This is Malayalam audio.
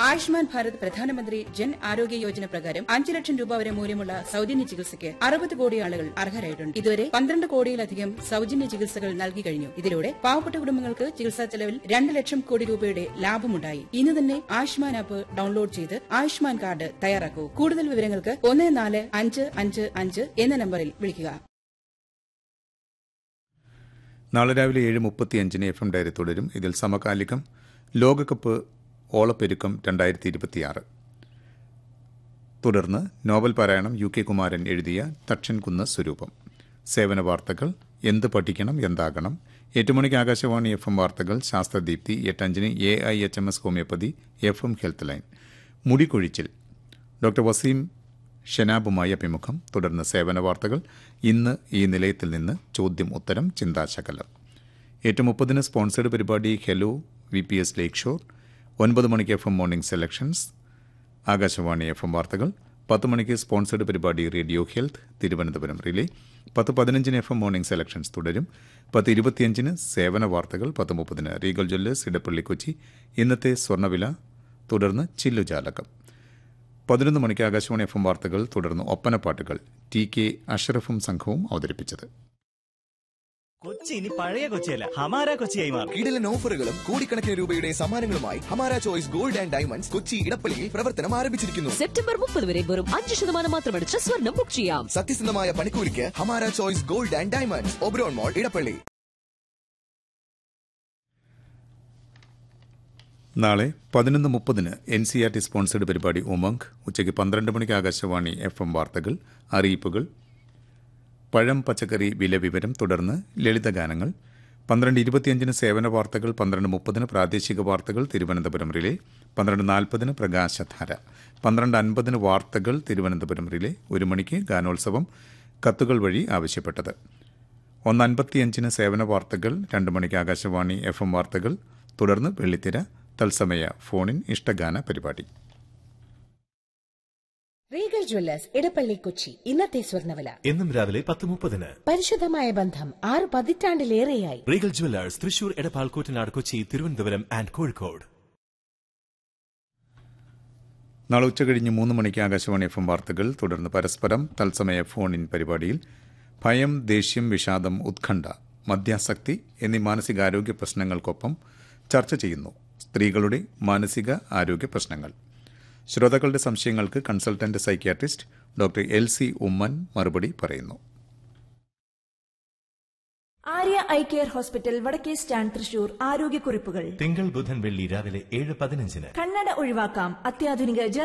ആയുഷ്മാൻ ഭാരത് പ്രധാനമന്ത്രി ജൻ ആരോഗ്യ യോജന പ്രകാരം അഞ്ച് ലക്ഷം രൂപ വരെ മൂല്യമുള്ള സൌജന്യ ചികിത്സയ്ക്ക് അറുപത് കോടി ആളുകൾ അർഹരായിട്ടുണ്ട് ഇതുവരെ പന്ത്രണ്ട് കോടിയിലധികം സൌജന്യ ചികിത്സകൾ നൽകി കഴിഞ്ഞു ഇതിലൂടെ പാവപ്പെട്ട കുടുംബങ്ങൾക്ക് ചികിത്സാ ചെലവിൽ രണ്ട് ലക്ഷം കോടി രൂപയുടെ ലാഭമുണ്ടായി ഇന്ന് തന്നെ ആയുഷ്മാൻ ആപ്പ് ഡൌൺലോഡ് ചെയ്ത് ആയുഷ്മാൻ കാർഡ് തയ്യാറാക്കൂ കൂടുതൽ വിവരങ്ങൾക്ക് ഒന്ന് നാല് അഞ്ച് അഞ്ച് അഞ്ച് എന്ന നമ്പറിൽ വിളിക്കുക നാളെ രാവിലെ ഏഴ് മുപ്പത്തിയഞ്ചിന് എഫ് എം ഡയറി തുടരും ഇതിൽ സമകാലികം ലോകകപ്പ് ഓളപ്പെരുക്കം രണ്ടായിരത്തി ഇരുപത്തിയാറ് തുടർന്ന് നോവൽ പാരായണം യു കെ കുമാരൻ എഴുതിയ തക്ഷൻകുന്ന് സ്വരൂപം സേവന വാർത്തകൾ എന്ത് പഠിക്കണം എന്താകണം എട്ട് മണിക്ക് ആകാശവാണി എഫ് എം വാർത്തകൾ ശാസ്ത്രദീപ്തി എട്ടഞ്ചിന് A I H M S homeopathy F M health line മുടികൊഴിച്ചിൽ ഡോക്ടർ വസീം ഷനാബുമായി അഭിമുഖം തുടർന്ന് സേവന വാർത്തകൾ ഇന്ന് ഈ നിലയത്തിൽ നിന്ന് ചോദ്യം ഉത്തരം ചിന്താശകലം എട്ട് മുപ്പതിന് സ്പോൺസേഡ് പരിപാടി hello V P S lake shore ഒൻപത് മണിക്ക് F M morning selections Akashvani F M വാർത്തകൾ പത്ത് മണിക്ക് സ്പോൺസേഡ് പരിപാടി റേഡിയോ ഹെൽത്ത് തിരുവനന്തപുരം റിലേ പത്ത് പതിനഞ്ചിന് എഫ് എം മോർണിംഗ് സെലക്ഷൻസ് തുടരും പത്ത് ഇരുപത്തിയഞ്ചിന് സേവന വാർത്തകൾ പത്ത് മുപ്പതിന് റീഗൽ ജ്വല്ലേഴ്സ് ഇടപ്പള്ളി കൊച്ചി ഇന്നത്തെ സ്വർണ്ണവില തുടർന്ന് ചില്ലുജാലകം പതിനൊന്ന് മണിക്ക് ആകാശവാണി എഫ് എം വാർത്തകൾ തുടർന്ന് ഒപ്പനപ്പാട്ടുകൾ ടി കെ അഷറഫും സംഘവും അവതരിപ്പിച്ചത് കൊച്ചി ഇനി പഴയ കൊച്ചിയല്ല ഹമാര കൊച്ചിയായി മാറും കിടിലൻ ഓഫറുകളും കോടിക്കണക്കിന് രൂപയുടെ സമ്മാനങ്ങളുമായി Hamara choice gold and diamonds Kochi ഇടപ്പള്ളിയിൽ പ്രവർത്തനം ആരംഭിച്ചിരിക്കുന്നു സെപ്റ്റംബർ മുപ്പത് വരെ വെറും അഞ്ച് ശതമാനം മാത്രമടിച്ച് സ്വർണം ബുക്ക് ചെയ്യാം സത്യസന്ധമായ പണിക്കൂലിക്ക് Hamara choice gold and diamonds Oberon mall Edappally നാളെ പതിനൊന്ന് മുപ്പതിന് N C R T sponsored പരിപാടി ഉമംഗ് ഉച്ചയ്ക്ക് പന്ത്രണ്ട് മണിക്ക് ആകാശവാണി എഫ് എം വാർത്തകൾ അറിയിപ്പുകൾ പഴം പച്ചക്കറി വില വിവരം തുടർന്ന് ലളിതഗാനങ്ങൾ പന്ത്രണ്ട് ഇരുപത്തിയഞ്ചിന് സേവന വാർത്തകൾ പന്ത്രണ്ട് മുപ്പതിന് പ്രാദേശിക വാർത്തകൾ തിരുവനന്തപുരം റിലേ പന്ത്രണ്ട് നാൽപ്പതിന് പ്രകാശധാര പന്ത്രണ്ട് അൻപതിന് വാർത്തകൾ തിരുവനന്തപുരം റിലേ ഒരു മണിക്ക് ഗാനോത്സവം കത്തുകൾ വഴി ആവശ്യപ്പെട്ടത് ഒന്ന് അൻപത്തിയഞ്ചിന് സേവന വാർത്തകൾ രണ്ട് മണിക്ക് ആകാശവാണി എഫ് എം വാർത്തകൾ തുടർന്ന് വെള്ളിത്തിര തത്സമയ ഫോണിൻ ഇഷ്ടഗാന പരിപാടി റീഗൽ ജ്വല്ലേഴ്സ് ഇടപ്പള്ളി കൊച്ചി ഇന്നത്തെ സ്വർണ്ണവില എന്നും രാവിലെ പത്ത് മുപ്പതിന് പരിശുദ്ധമായ ബന്ധം ആറ് പതിറ്റാണ്ടിലേറെയായി Regal jewellers Thrissur Edappal Koottanad Kochi Thiruvananthapuram and Kozhikode നാളെ ഉച്ചകഴിഞ്ഞ് മൂന്ന് മണിക്ക് ആകാശവാണി എഫ് എം വാർത്തകൾ തുടർന്ന് പരസ്പരം തത്സമയ ഫോൺ ഇൻ പരിപാടിയിൽ ഭയം ദേഷ്യം വിഷാദം ഉത്കണ്ഠ മദ്യാസക്തി എന്നീ മാനസികാരോഗ്യ പ്രശ്നങ്ങൾക്കൊപ്പം ചർച്ച ചെയ്യുന്നു സ്ത്രീകളുടെ മാനസിക ആരോഗ്യ പ്രശ്നങ്ങൾ ശ്രോതാക്കളുടെ സംശയങ്ങൾക്ക് consultant psychiatrist doctor L C Oommen മറുപടി പറയുന്നു Arya eye care hospital Vadakke stand Thrissur ആരോഗ്യക്കുറിപ്പുകൾ തിങ്കൾ ബുധൻ വെള്ളി രാവിലെ ഏഴ് പതിനഞ്ചിന് കണ്ണട ഒഴിവാക്കാം അത്യാധുനിക